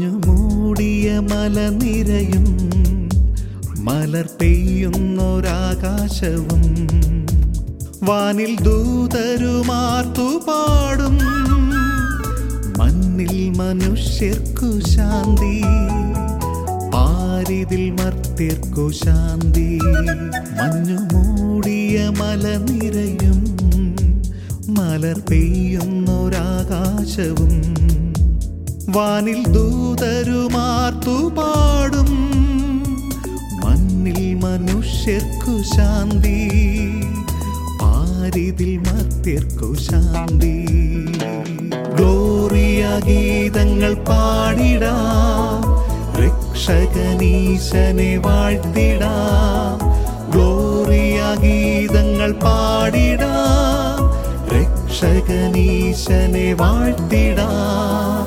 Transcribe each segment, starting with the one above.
മഞ്ഞു മൂടിയ മലനിരയും മലർ പെയ്യുന്നൊരാകാശവും വാനിൽ ദൂതരുമാർത്തു പാടും മണ്ണിൽ മനുഷ്യർക്കു ശാന്തി പാരിതിൽ മർത്യർക്കു ശാന്തി മഞ്ഞു മൂടിയ മലനിരയും മലർ പെയ്യുന്നൊരാകാശവും വാനിൽ ദൂതരുമാർത്തു പാടും മണ്ണിൽ മനുഷ്യർക്കു ശാന്തി പാരിതിൽ മർത്യർക്കു ശാന്തി ഗ്ലോറിയ ഗീതങ്ങൾ പാടിടാം രക്ഷകനീശനെ വാഴ്ത്തിടാം ഗ്ലോറിയ ഗീതങ്ങൾ പാടിടാം രക്ഷകനീശനെ വാഴ്ത്തിടാം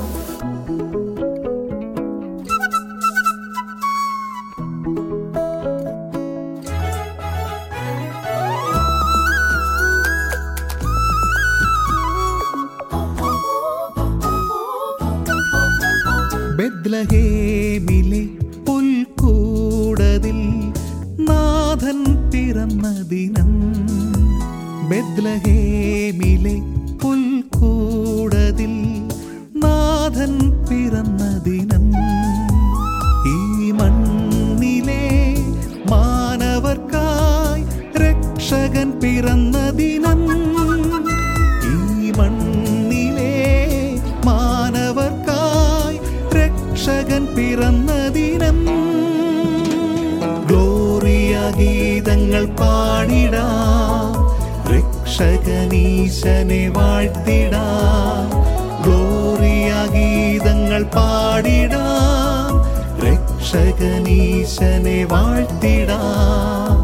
ബെദ്ലഹേമിലെ പുൽക്കൂടതിൽ നാഥൻ പിറന്ന ദിനം ബെദ്ലഹേമിലെ പുൽക്കൂടതിൽ നാഥൻ പിറന്ന ദിനം ഈ മണ്ണിലെ മാനവർക്കായി രക്ഷകൻ പിറന്ന ദിനം ഈ മണ്ണിലെ മാനവർക്കായി രക്ഷകൻ പിറന്ന ദിനം ഗ്ലോറിയ ഗീതങ്ങൾ പാടിടാം രക്ഷകനീശനെ വാഴ്ത്തിടാം ഗ്ലോറിയ ഗീതങ്ങൾ പാടിടാം രക്ഷകനീശനെ വാഴ്ത്തിടാം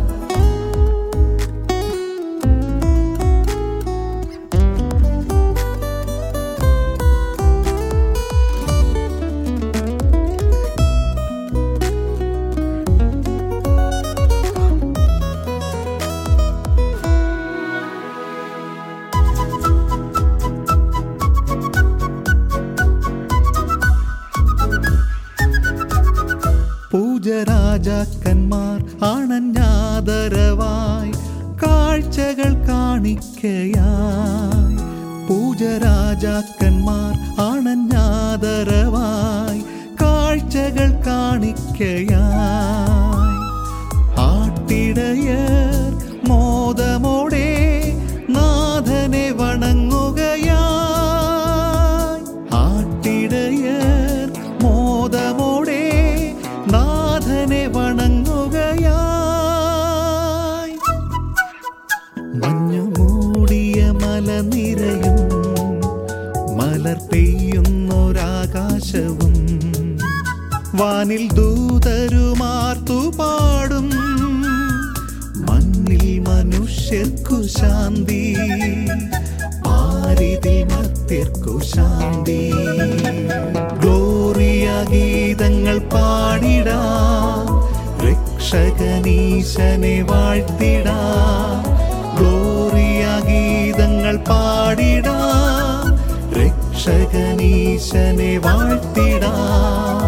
പൂജരാജാക്കന്മാർ അണഞ്ഞാദരവായി കാഴ്ചകൾ കാണിക്കയായി പൂജരാജാക്കന്മാർ അണഞ്ഞാദരവായി കാഴ്ചകൾ കാണിക്കയായി ആട്ടിടയർ മോദമോടെ നാഥനെ വണങ്ങുകയായി ആട്ടിടയർ മോദമോടെ നാഥനെ വണങ്ങുകയായി മഞ്ഞു മൂടിയ മലനിരയും മലർ പെയ്യുന്നൊരാകാശവും വാനിൽ ദൂതരുമാർത്തു പാടും മണ്ണിൽ മനുഷ്യർക്കു ശാന്തി പാരിതിൽ മർത്യർക്കു ശാന്തി ഗ്ലോറിയ ഗീതങ്ങൾ പാടിടാം രക്ഷകനീശനെ വാഴ്ത്തിടാം ഗ്ലോറിയ ഗീതങ്ങൾ പാടിടാം രക്ഷകനീശനെ വാഴ്ത്തിടാം